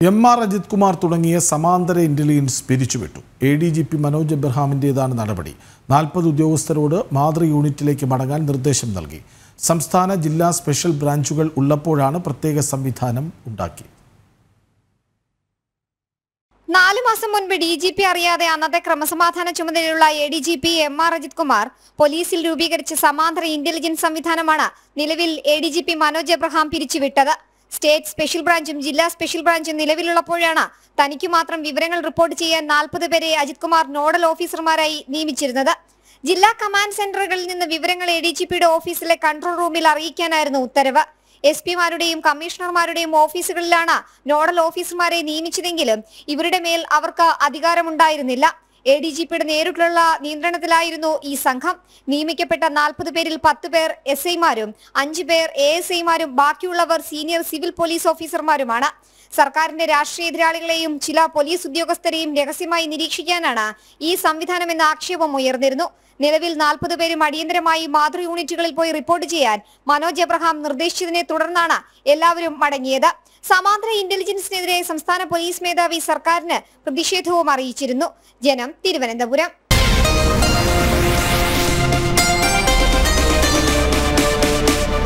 M R Ajith Kumar തുടങ്ങിയ സമാന്തര intelligence പിരിച്ചുവിട്ടു A D G P Manoj എബ്രഹാമിൻ്റേതാണ് നടപടി നാൽപ്പത് ഉദ്യോഗസ്ഥരോട് മാതൃ യൂണിറ്റിലേക്ക് മടങ്ങാൻ നിർദ്ദേശം നൽകി സംസ്ഥാന ജില്ലാ സ്പെഷ്യൽ ബ്രാഞ്ചുകൾ ഉള്ളപ്പോഴാണ് പ്രത്യേക സംവിധാനം ഉണ്ടാക്കി നാലു മാസം മുൻപ് ഡി ജി പി അറിയാതെ അന്നത്തെ ക്രമസമാധാന ചുമതലയുള്ള A D G P M R Ajith Kumar പോലീസിൽ രൂപീകരിച്ച സമാന്തര ഇന്റലിജൻസ് സംവിധാനമാണ് നിലവിൽ A D G P Manoj Abraham പിരിച്ചുവിട്ടത് സ്റ്റേറ്റ് സ്പെഷ്യൽ ബ്രാഞ്ചും ജില്ലാ സ്പെഷ്യൽ ബ്രാഞ്ചും നിലവിലുള്ളപ്പോഴാണ് തനിക്ക് മാത്രം വിവരങ്ങൾ റിപ്പോർട്ട് ചെയ്യാൻ നാൽപ്പത് പേരെ അജിത് കുമാർ നോഡൽ ഓഫീസർമാരായി നിയമിച്ചിരുന്നത് ജില്ലാ കമാൻഡ് സെന്ററുകളിൽ നിന്ന് വിവരങ്ങൾ എ ഡി ജി പിയുടെ ഓഫീസിലെ കൺട്രോൾ റൂമിൽ അറിയിക്കാനായിരുന്നു ഉത്തരവ് എസ് പിമാരുടെയും കമ്മീഷണർമാരുടെയും ഓഫീസുകളിലാണ് നോഡൽ ഓഫീസർമാരെ നിയമിച്ചതെങ്കിലും ഇവരുടെ മേൽ അവർക്ക് അധികാരമുണ്ടായിരുന്നില്ല എ ഡി ജി പിയുടെ നേരിട്ടുള്ള നിയന്ത്രണത്തിലായിരുന്നു ഈ സംഘം നിയമിക്കപ്പെട്ട നാൽപ്പത് പേരിൽ പത്ത് പേർ എസ് ഐമാരും അഞ്ചു പേർ എ എസ് ഐമാരും ബാക്കിയുള്ളവർ സീനിയർ സിവിൽ പോലീസ് ഓഫീസർമാരുമാണ് സർക്കാരിന്റെ രാഷ്ട്രീയ എതിരാളികളെയും ചില പോലീസ് ഉദ്യോഗസ്ഥരെയും രഹസ്യമായി നിരീക്ഷിക്കാനാണ് ഈ സംവിധാനമെന്ന ആക്ഷേപം ഉയർന്നിരുന്നു നിലവിൽ നാൽപ്പത് പേരും അടിയന്തരമായി മാതൃ യൂണിറ്റുകളിൽ പോയി റിപ്പോർട്ട് ചെയ്യാൻ മനോജ് എബ്രഹാം നിർദ്ദേശിച്ചതിനെ തുടർന്നാണ് എല്ലാവരും മടങ്ങിയത് സമാന്തര ഇന്റലിജൻസിനെതിരെ സംസ്ഥാന പോലീസ് മേധാവി സർക്കാരിന് പ്രതിഷേധവും അറിയിച്ചിരുന്നു ജനം തിരുവനന്തപുരം